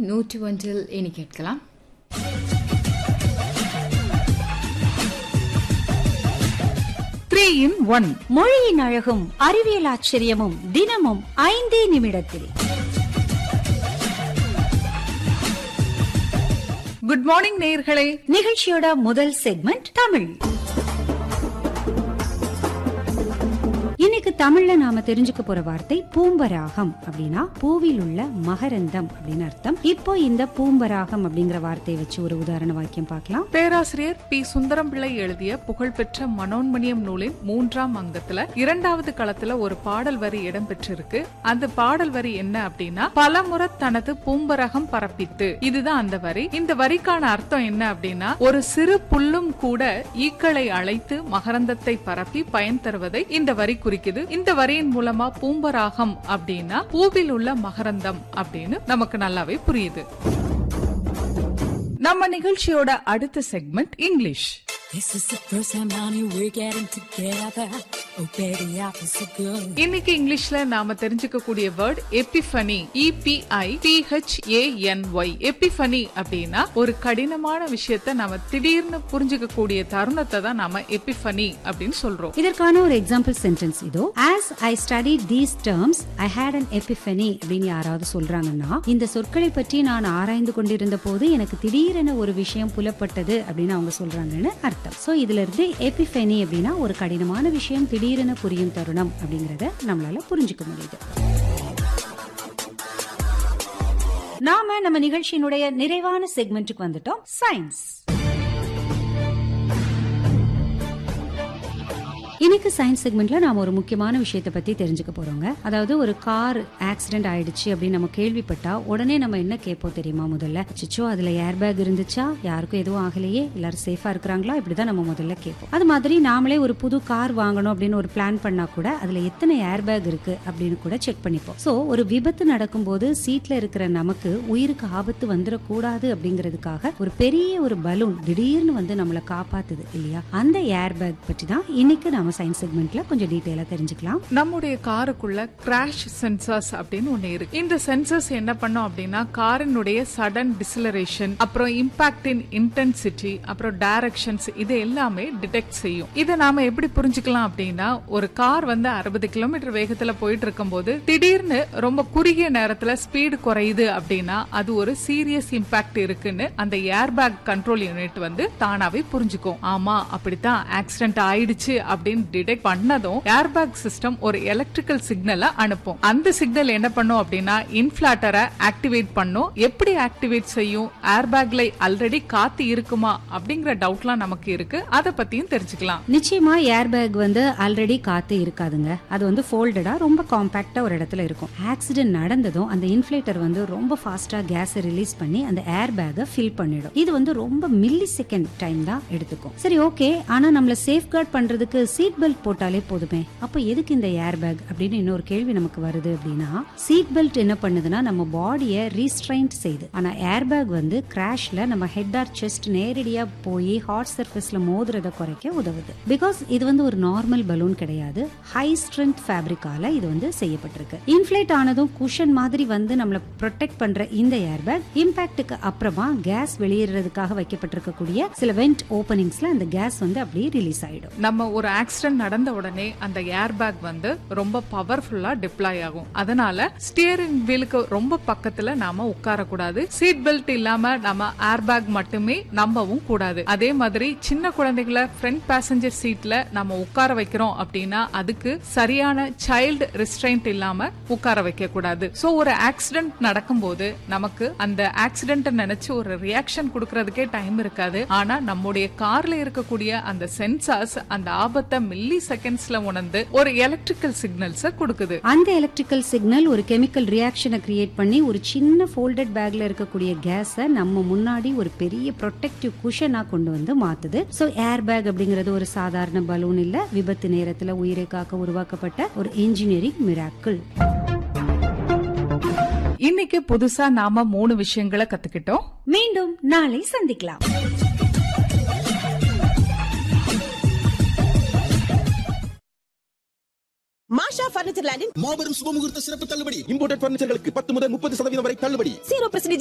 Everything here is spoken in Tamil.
நூற்றி ஒன்றில் இனி கேட்கலாம் த்ரீ இன் ஒன் மொழியின் அழகும் அறிவியல் ஆச்சரியமும் தினமும் ஐந்தே நிமிடத்தில் குட் மார்னிங் நேயர்களே நிகழ்ச்சியோட முதல் செக்மெண்ட் தமிழ் இன்னைக்கு தமிழ்ல நாம தெரிஞ்சுக்க போற வார்த்தை பூம்பராகம் அப்படின்னா பூவில் உள்ள மகரந்தம் அப்படின்னு அர்த்தம் இப்போ இந்த பூம்பராகம் அப்படிங்கிற வார்த்தையை வச்சு ஒரு உதாரண வாக்கியம் பார்க்கலாம் பேராசிரியர் பி சுந்தரம் பிள்ளை எழுதிய புகழ்பெற்ற மனோன்மணியம் நூலின் மூன்றாம் அங்கத்துல இரண்டாவது களத்துல ஒரு பாடல் வரி இடம்பெற்றிருக்கு அந்த பாடல் வரி என்ன அப்படின்னா பலமுறை தனது பூம்பரகம் பரப்பித்து இதுதான் அந்த வரி இந்த வரிக்கான அர்த்தம் என்ன அப்படின்னா ஒரு சிறு புல்லும் கூட ஈக்களை அழைத்து மகரந்தத்தை பரப்பி பயன் தருவதை இந்த வரி குறிக்குது இந்த வரியின் மூலமா பூம்பராகம் அப்படின்னா பூவில் உள்ள மகரந்தம் அப்படின்னு நமக்கு நல்லாவே புரியுது நம்ம நிகழ்ச்சியோட அடுத்த segment English This is the first time, honey, we're getting together. Oh, baby, I feel so good. இன்னைக்கு இங்கிலீஷ்ல நாம தெரிஞ்சுக்க கூடிய word epiphany E P I T H A N Y epiphany அப்படின்னா ஒரு கடினமான விஷயத்த நாம திடீர்னு புரிஞ்சுக்க கூடிய தருணத்தை தான் நாம எபிஃபனி அப்படின்னு சொல்றோம் இதற்கான ஒரு எக்ஸாம்பிள் சென்டென்ஸ் இதோ as I study these terms I had an epiphany அப்படின்னு யாராவது சொல்றாங்கன்னா இந்த சொற்களை பற்றி நான் ஆராய்ந்து கொண்டிருந்த போது எனக்கு திடீரென ஒரு விஷயம் புலப்பட்டது அப்படின்னு அவங்க சொல்றாங்கன்னு அர்த்தம் சோ இதுல இருந்து எபிஃபனி அப்படின்னா ஒரு கடினமான விஷயம் திடீரென புரியும் தருணம் அப்படிங்கறத நம்மளால புரிஞ்சுக்க முடியுது நாம நம்ம நிகழ்ச்சியினுடைய நிறைவான செக்மெண்ட்டுக்கு வந்துட்டோம் சயின்ஸ் இன்னைக்கு சயின்ஸ் செக்மெண்ட்ல நாம ஒரு முக்கியமான விஷயத்தை பத்தி தெரிஞ்சுக்க போறோங்க அதாவது ஒரு கார் ஆக்சிடென்ட் ஆயிடுச்சு அப்படின்னு நம்ம கேள்விப்பட்டா உடனே நம்ம என்ன கேட்போம் தெரியுமா முதல்ல சிச்சோ அதுல ஏர் பேக் இருந்துச்சா யாருக்கும் எதுவும் ஆகலையே எல்லாரும் சேஃபா இருக்கிறாங்களா இப்படிதான் நம்ம முதல்ல கேட்போம் அது மாதிரி நாமளே ஒரு புது கார் வாங்கணும் அப்படின்னு ஒரு பிளான் பண்ணா கூட அதுல எத்தனை ஏர் பேக் இருக்கு அப்படின்னு கூட செக் பண்ணிப்போம் சோ ஒரு விபத்து நடக்கும்போது சீட்ல இருக்கிற நமக்கு உயிருக்கு ஆபத்து வந்துடக்கூடாது அப்படிங்கிறதுக்காக ஒரு பெரிய ஒரு பலூன் திடீர்னு வந்து நம்மளை காப்பாத்துது இல்லையா அந்த ஏர் பேக் பற்றி தான் இன்னைக்கு நாம சயின்ஸ் செக்மெண்ட்ல கொஞ்சம் டீட்டெயிலா தெரிஞ்சுக்கலாம் நம்முடைய காருக்குள்ள கிராஷ் சென்சர்ஸ் அப்படின்னு ஒண்ணு இருக்கு இந்த சென்சர்ஸ் என்ன பண்ணும் அப்படின்னா காரினுடைய சடன் டிசிலரேஷன் அப்புறம் இம்பாக்ட் இன் இன்டென்சிட்டி அப்புறம் டைரக்ஷன்ஸ் இது எல்லாமே டிடெக்ட் செய்யும் இதை நாம எப்படி புரிஞ்சுக்கலாம் அப்படின்னா ஒரு கார் வந்து அறுபது கிலோமீட்டர் வேகத்துல போயிட்டு இருக்கும்போது திடீர்னு ரொம்ப குறுகிய நேரத்துல ஸ்பீடு குறையுது அப்படின்னா அது ஒரு சீரியஸ் இம்பாக்ட் இருக்குன்னு அந்த ஏர் பேக் கண்ட்ரோல் யூனிட் வந்து தானாவே புரிஞ்சுக்கும் ஆமா அப்படித்தான் ஆக்சிடென்ட் ஆயிடுச்சு அப்படின்னு டிடெக்ட் பண்ணதும் ஏர்பேக் சிஸ்டம் ஒரு எலக்ட்ரிக்கல் சிக்னலை அனுப்பும் அந்த சிக்னல் என்ன பண்ணும் அப்படின்னா இன்ஃபிளாட்டரை ஆக்டிவேட் பண்ணும் எப்படி ஆக்டிவேட் செய்யும் ஏர்பேக்ல ஆல்ரெடி காத்து இருக்குமா அப்படிங்கிற டவுட்லாம் நமக்கு இருக்கு அதை பத்தியும் தெரிஞ்சுக்கலாம் நிச்சயமா ஏர் பேக் வந்து ஆல்ரெடி காத்து இருக்காதுங்க அது வந்து ஃபோல்டடா ரொம்ப காம்பாக்டா ஒரு இடத்துல இருக்கும் ஆக்சிடென்ட் நடந்ததும் அந்த இன்ஃபிளேட்டர் வந்து ரொம்ப ஃபாஸ்டா கேஸ் ரிலீஸ் பண்ணி அந்த ஏர் பேக்கை ஃபில் பண்ணிடும் இது வந்து ரொம்ப மில்லி செகண்ட் டைம் தான் எடுத்துக்கும் சரி ஓகே ஆனா நம்மள சேஃப் கார்ட் பண்றதுக்கு சீட் பெல்ட் போட்டாலே போதுமே அப்ப எதுக்கு இந்த ஏர் பேக் அப்படின்னு இன்னொரு கேள்வி நமக்கு வருது அப்படின்னா சீட் பெல்ட் என்ன பண்ணுதுன்னா நம்ம பாடியை ரீஸ்ட்ரைன்ட் செய்யுது ஆனா ஏர் பேக் வந்து கிராஷ்ல நம்ம ஹெட் ஆர் செஸ்ட் நேரடியா போய் ஹாட் சர்ஃபேஸ்ல மோதுறத குறைக்க உதவுது பிகாஸ் இது வந்து ஒரு நார்மல் பலூன் கிடையாது ஹை ஸ்ட்ரென்த் ஃபேப்ரிக்கால இது வந்து செய்யப்பட்டிருக்கு இன்ஃபிளேட் ஆனதும் குஷன் மாதிரி வந்து நம்மள ப்ரொடெக்ட் பண்ற இந்த ஏர் பேக் இம்பாக்டுக்கு அப்புறமா கேஸ் வெளியேறதுக்காக வைக்கப்பட்டிருக்கக்கூடிய சில வெண்ட் ஓபனிங்ஸ்ல அந்த கேஸ் வந்து அப்படியே ரிலீஸ் ஆயிடும் நம்ம ஒரு ஆக்சிடென்ட் நடந்த உடனே அந்த ஏர் பேக் வந்து ரொம்ப பவர்ஃபுல்லா டிப்ளாய் ஆகும் அதனால ஸ்டியரிங் வீலுக்கு ரொம்ப பக்கத்துல நாம உட்காரக்கூடாது சீட் பெல்ட் இல்லாம நம்ம ஏர் பேக் மட்டுமே நம்பவும் கூடாது அதே மாதிரி சின்ன குழந்தைகளை ஃப்ரண்ட் பேசஞ்சர் சீட்ல நம்ம உட்கார வைக்கிறோம் அப்படின்னா அதுக்கு சரியான சைல்டு ரெஸ்ட்ரைண்ட் இல்லாம உட்கார வைக்க கூடாது சோ ஒரு ஆக்சிடென்ட் நடக்கும்போது நமக்கு அந்த ஆக்சிடென்ட் நினைச்சு ஒரு ரியாக்ஷன் கொடுக்கறதுக்கே டைம் இருக்காது ஆனா நம்முடைய கார்ல இருக்கக்கூடிய அந்த சென்சார்ஸ் அந்த ஆபத்தை மில்லி செகண்ட்ஸ்ல உணர்ந்து ஒரு எலக்ட்ரிக்கல் சிக்னல்ஸ கொடுக்குது அந்த எலக்ட்ரிக்கல் சிக்னல் ஒரு கெமிக்கல் ரியாக்ஷனை கிரியேட் பண்ணி ஒரு சின்ன ஃபோல்டட் பேக்ல இருக்கக்கூடிய கேஸை நம்ம முன்னாடி ஒரு பெரிய ப்ரொடெக்டிவ் குஷனா கொண்டு வந்து மாத்துது சோ ஏர் பேக் அப்படிங்கிறது ஒரு சாதாரண பலூன் இல்ல விபத்து நேரத்துல உயிரை காக்க உருவாக்கப்பட்ட ஒரு இன்ஜினியரிங் மிராக்கிள் இன்னைக்கு புதுசா நாம மூணு விஷயங்களை கத்துக்கிட்டோம் மீண்டும் நாளை சந்திக்கலாம் மாஷா பர்னிச்சர் லேண்டின் மாபெரும் சுபமுகூர்த்த சிறப்பு தள்ளுபடி இம்போர்டட் பர்னிச்சர்களுக்கு பத்து முதல் முப்பது சதவீதம் வரை தள்ளுபடி ஜீரோ